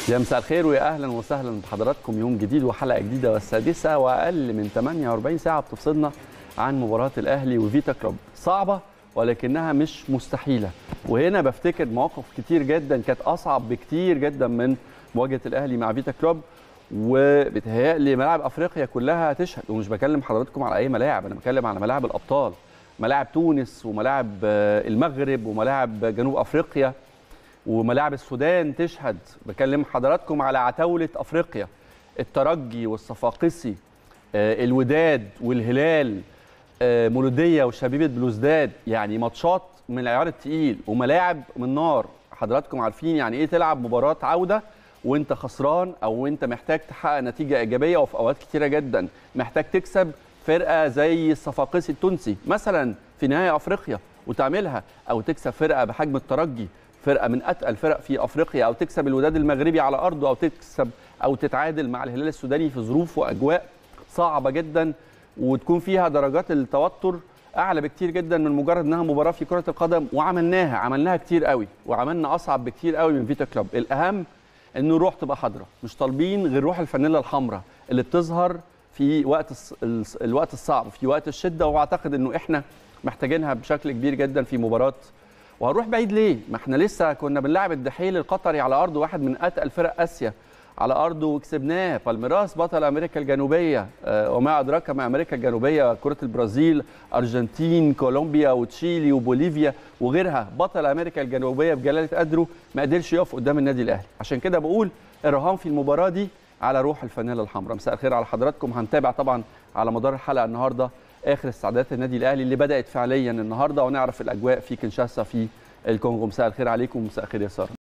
يا مساء الخير ويا اهلا وسهلا بحضراتكم يوم جديد وحلقه جديده والسادسه واقل من 48 ساعه بتفصلنا عن مباراه الاهلي وفيتا كلوب صعبه ولكنها مش مستحيله وهنا بفتكر مواقف كتير جدا كانت اصعب بكتير جدا من مواجهه الاهلي مع فيتا كلوب وبتهيألي ملاعب افريقيا كلها تشهد ومش بكلم حضراتكم على اي ملاعب انا بتكلم على ملاعب الابطال ملاعب تونس وملاعب المغرب وملاعب جنوب افريقيا وملاعب السودان تشهد بكلم حضراتكم على عتاولة أفريقيا الترجي والصفاقسي الوداد والهلال مولودية وشبيبة بلوزداد يعني ماتشات من العيار التقيل وملاعب من نار حضراتكم عارفين يعني ايه تلعب مباراة عودة وانت خسران او انت محتاج تحقق نتيجة ايجابية وفي اوقات كتيرة جدا محتاج تكسب فرقة زي الصفاقسي التونسي مثلا في نهاية افريقيا وتعملها او تكسب فرقة بحجم الترجي فرقه من اتقل فرق في افريقيا او تكسب الوداد المغربي على ارضه او تكسب او تتعادل مع الهلال السوداني في ظروف واجواء صعبه جدا وتكون فيها درجات التوتر اعلى بكتير جدا من مجرد انها مباراه في كره القدم وعملناها عملناها كتير قوي وعملنا اصعب بكتير قوي من فيتا كلوب الاهم ان الروح تبقى حاضره مش طالبين غير روح الفانيلا الحمراء اللي بتظهر في وقت الوقت الصعب في وقت الشده واعتقد انه احنا محتاجينها بشكل كبير جدا في مباراه وهنروح بعيد ليه؟ ما احنا لسه كنا بنلعب الدحيل القطري على ارضه واحد من اتقل فرق اسيا على ارضه وكسبناه بالميراس بطل امريكا الجنوبيه آه وما ادراك ما امريكا الجنوبيه كره البرازيل ارجنتين كولومبيا وتشيلي وبوليفيا وغيرها بطل امريكا الجنوبيه بجلاله قدره ما قدرش يقف قدام النادي الاهلي عشان كده بقول الرهان في المباراه دي على روح الفانيلا الحمراء مساء الخير على حضراتكم هنتابع طبعا على مدار الحلقه النهارده اخر استعدادات النادي الاهلي اللي بدات فعليا النهارده ونعرف الاجواء في كنشاسا في الكونغو مساء الخير عليكم مساء الخير يا ساره